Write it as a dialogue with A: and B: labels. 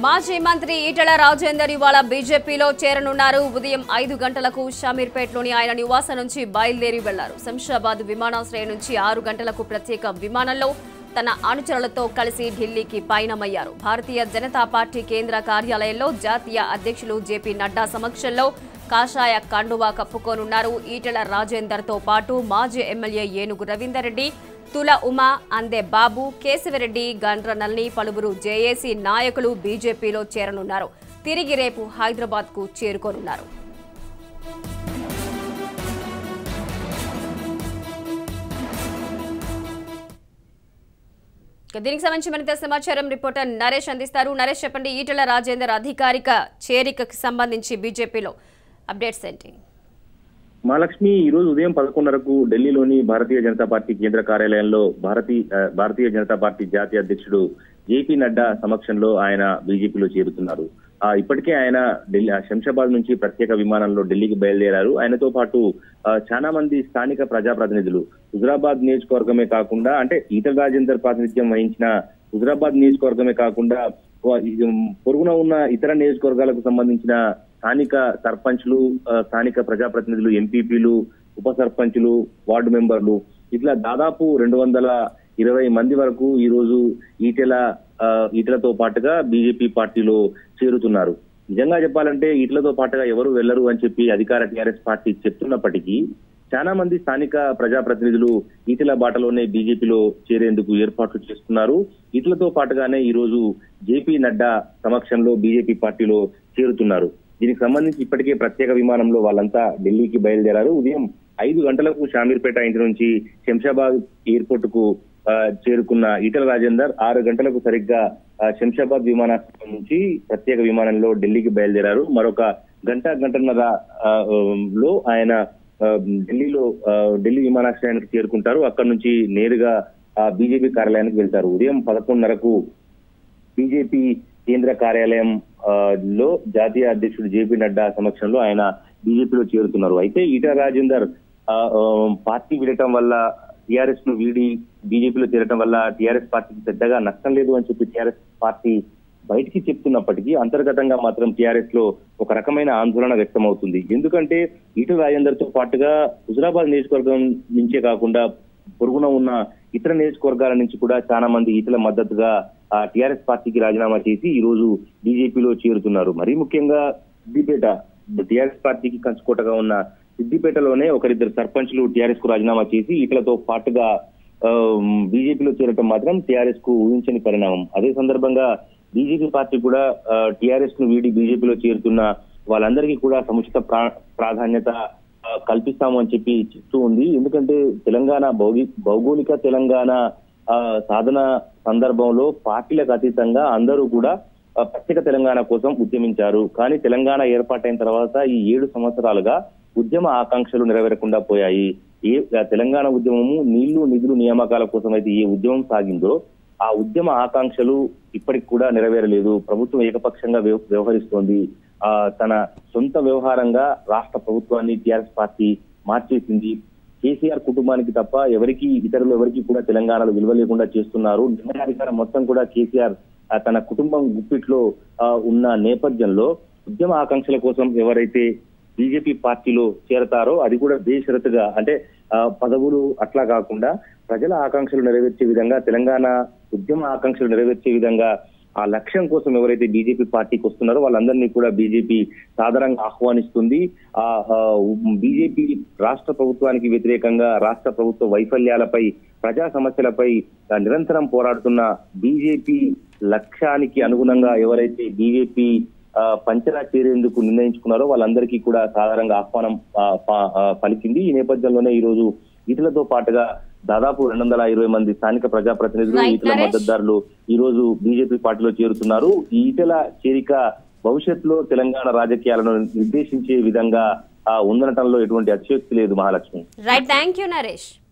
A: మాజీ మంత్రి ఈటెల రాజేందర్ ఇవాళ బీజేపీలో చేరనున్నారు ఉదయం ఐదు గంటలకు షమీర్పేట్లోని ఆయన నివాసం నుంచి బయలుదేరి వెళ్లారు శంషాబాద్ విమానాశ్రయం నుంచి ఆరు గంటలకు ప్రత్యేక విమానంలో తన అనుచరులతో కలిసి ఢిల్లీకి పయనమయ్యారు భారతీయ జనతా పార్టీ కేంద్ర కార్యాలయంలో జాతీయ అధ్యక్షులు జేపీ నడ్డా సమక్షంలో కాషాయ కండువా కప్పుకోనున్నారు ఈటెల రాజేందర్ తో పాటు మాజీ ఎమ్మెల్యే ఏనుగు రవీందర్ రెడ్డి తుల ఉమా అందే బాబు కేశవరెడ్డి గండ్ర నల్ని పలువురు జేఏసీ నాయకులు బీజేపీలో చేరనున్నారు తిరిగి రేపు హైదరాబాద్ కు చేరుకోనున్నారు ఇక దీనికి సంబంధించి మరింత సమాచారం రిపోర్టర్ నరేష్ అందిస్తారు నరేష్ చెప్పండి ఈటెల రాజేందర్ అధికారిక చేరికకి సంబంధించి బీజేపీలో అప్డేట్స్ ఏంటి
B: మహాలక్ష్మి ఈ రోజు ఉదయం పదకొండున్నరకు ఢిల్లీలోని భారతీయ జనతా పార్టీ కేంద్ర కార్యాలయంలో భారతీయ ఆ, భారతీయ జనతా పార్టీ జాతీయ అధ్యక్షుడు జేపీ నడ్డా సమక్షంలో ఆయన బీజేపీలో చేరుతున్నారు ఆ, ఇప్పటికే ఆయన ఢిల్లీ ఆ, శంషాబాద్ నుంచి ప్రత్యేక విమానంలో ఢిల్లీకి బయలుదేరారు ఆయనతో పాటు ఆ, చాలా మంది స్థానిక ప్రజాప్రతినిధులు హుజరాబాద్ నియోజకవర్గమే కాకుండా అంటే ఈటల రాజేందర్ ప్రాతినిధ్యం వహించిన హుజరాబాద్ నియోజకవర్గమే కాకుండా వా- ఇది, ఉమ్, పొరుగున ఉన్న ఇతర నియోజకవర్గాలకు సంబంధించిన స్థానిక సర్పంచ్లు ఆ, స్థానిక ప్రజాప్రతినిధులు ఎంపీపీలు ఉప సర్పంచ్లు వార్డు మెంబర్లు ఇట్లా దాదాపు రెండు వందల ఇరవై మంది వరకు ఈ రోజు ఈటెల ఆ, ఈటెలతో పాటుగా బీజేపీ పార్టీలో చేరుతున్నారు నిజంగా చెప్పాలంటే ఈటెలతో పాటుగా ఎవరు వెళ్లరు అని చెప్పి అధికార టీఆర్ఎస్ పార్టీ చెప్తున్నప్పటికీ చాలా మంది స్థానిక ప్రజాప్రతినిధులు ఈటెల బాటలోనే బీజేపీలో చేరేందుకు ఏర్పాట్లు చేస్తున్నారు ఈటలతో పాటుగానే ఈ రోజు జేపీ నడ్డా సమక్షంలో బీజేపీ పార్టీలో చేరుతున్నారు దీనికి సంబంధించి ఇప్పటికే ప్రత్యేక విమానంలో వాళ్ళంతా ఢిల్లీకి బయలుదేరారు ఉదయం ఐదు గంటలకు షామీర్పేట ఇంటి నుంచి శంషాబాద్ ఎయిర్పోర్ట్ కు ఆ, చేరుకున్న ఈటల రాజేందర్ ఆరు గంటలకు సరిగ్గా ఆ, శంషాబాద్ విమానాశ్రయం నుంచి ప్రత్యేక విమానంలో ఢిల్లీకి బయలుదేరారు మరొక గంట గంటన్నర ఆ, లో ఆయన ఆ, ఢిల్లీలో ఆ, ఢిల్లీ విమానాశ్రయానికి చేరుకుంటారు అక్కడ నుంచి నేరుగా ఆ, బీజేపీ కార్యాలయానికి వెళ్తారు ఉదయం పదకొండున్నరకు బీజేపీ కేంద్ర కార్యాలయం ఆ, లో జాతీయ అధ్యక్షుడు జేపీ నడ్డా సమక్షంలో ఆయన బీజేపీలో చేరుతున్నారు అయితే ఈటల రాజేందర్ ఆ, ఆ, పార్టీ విడటం వల్ల టీఆర్ఎస్ ను వీడి బీజేపీలో చేరటం వల్ల టీఆర్ఎస్ పార్టీకి పెద్దగా నష్టం లేదు అని చెప్పి టీఆర్ఎస్ పార్టీ బయటికి చెప్తున్నప్పటికీ అంతర్గతంగా మాత్రం టీఆర్ఎస్ లో ఒక రకమైన ఆందోళన వ్యక్తమవుతుంది ఎందుకంటే ఈటల రాజేందర్ తో పాటుగా హుజరాబాద్ నియోజకవర్గం నుంచే కాకుండా పొరుగున ఉన్న ఇతర నియోజకవర్గాల నుంచి కూడా చాలా మంది ఈటల మద్దతుగా ఆ టీఆర్ఎస్ పార్టీకి రాజీనామా చేసి ఈ రోజు బీజేపీలో చేరుతున్నారు మరీ ముఖ్యంగా సిద్దిపేట టీఆర్ఎస్ పార్టీకి కంచుకోటగా ఉన్న సిద్దిపేటలోనే ఒకరిద్దరు సర్పంచ్లు టీఆర్ఎస్ కు రాజీనామా చేసి ఈటలతో పాటుగా ఆ, బీజేపీలో చేరటం మాత్రం టీఆర్ఎస్ కు ఊహించని పరిణామం అదే సందర్భంగా బీజేపీ పార్టీ కూడా టీఆర్ఎస్ ను వీడి బీజేపీలో చేరుతున్న వాళ్ళందరికీ కూడా సముచిత ప్రా- ప్రాధాన్యత ఆ, కల్పిస్తాము అని చెప్పి చెప్తూ ఉంది ఎందుకంటే తెలంగాణ భౌగి భౌగోళిక తెలంగాణ ఆ, సాధన సందర్భంలో పార్టీలకు అతీతంగా అందరూ కూడా ఆ, ప్రత్యేక తెలంగాణ కోసం ఉద్యమించారు కానీ తెలంగాణ ఏర్పాటైన తర్వాత ఈ ఏడు సంవత్సరాలుగా ఉద్యమ ఆకాంక్షలు నెరవేరకుండా పోయాయి ఏ ఆ, తెలంగాణ ఉద్యమము నీళ్లు నిధులు నియామకాల కోసం అయితే ఏ ఉద్యమం సాగిందో ఆ ఉద్యమ ఆకాంక్షలు ఇప్పటికి కూడా నెరవేరలేదు ప్రభుత్వం ఏకపక్షంగా వ్యవ- వ్యవహరిస్తోంది ఆ తన సొంత వ్యవహారంగా రాష్ట్ర ప్రభుత్వాన్ని టీఆర్ఎస్ పార్టీ మార్చేసింది కేసీఆర్ కుటుంబానికి తప్ప ఎవరికి ఇతరులు ఎవరికి కూడా తెలంగాణలో విలువ లేకుండా చేస్తున్నారు నిర్ణయాధికారం మొత్తం కూడా కేసీఆర్ ఆ, తన కుటుంబం గుప్పిట్లో ఆ, ఉన్న నేపథ్యంలో ఉద్యమ ఆకాంక్షల కోసం ఎవరైతే బీజేపీ పార్టీలో చేరతారో అది కూడా బేషరతుగా అంటే ఆ, పదవులు అట్లా కాకుండా ప్రజల ఆకాంక్షలు నెరవేర్చే విధంగా తెలంగాణ ఉద్యమ ఆకాంక్షలు నెరవేర్చే విధంగా ఆ లక్ష్యం కోసం ఎవరైతే బీజేపీ పార్టీకి వస్తున్నారో వాళ్ళందరినీ కూడా బీజేపీ సాధారణంగా ఆహ్వానిస్తుంది ఆ బీజేపీ రాష్ట్ర ప్రభుత్వానికి వ్యతిరేకంగా రాష్ట్ర ప్రభుత్వ వైఫల్యాలపై ప్రజా సమస్యలపై ఆ, నిరంతరం పోరాడుతున్న బీజేపీ లక్ష్యానికి అనుగుణంగా ఎవరైతే బీజేపీ ఆ, పంచనా చేరేందుకు నిర్ణయించుకున్నారో వాళ్ళందరికీ కూడా సాధారణంగా ఆహ్వానం ఆ, ప- ఆ, పలికింది ఈ నేపథ్యంలోనే ఈ రోజు ఈటలతో పాటుగా దాదాపు రెండు వందల ఇరవై మంది స్థానిక ప్రజాప్రతినిధులు
A: Right,
B: ఈటల
A: నరేష్.
B: మద్దతుదారులు ఈ రోజు బీజేపీ పార్టీలో చేరుతున్నారు ఈ ఈటల చేరిక భవిష్యత్తులో తెలంగాణ రాజకీయాలను నిర్దేశించే విధంగా ఆ, ఉందనటంలో ఎటువంటి అతిశయోక్తి లేదు Mahalakshmi
A: right thank you Naresh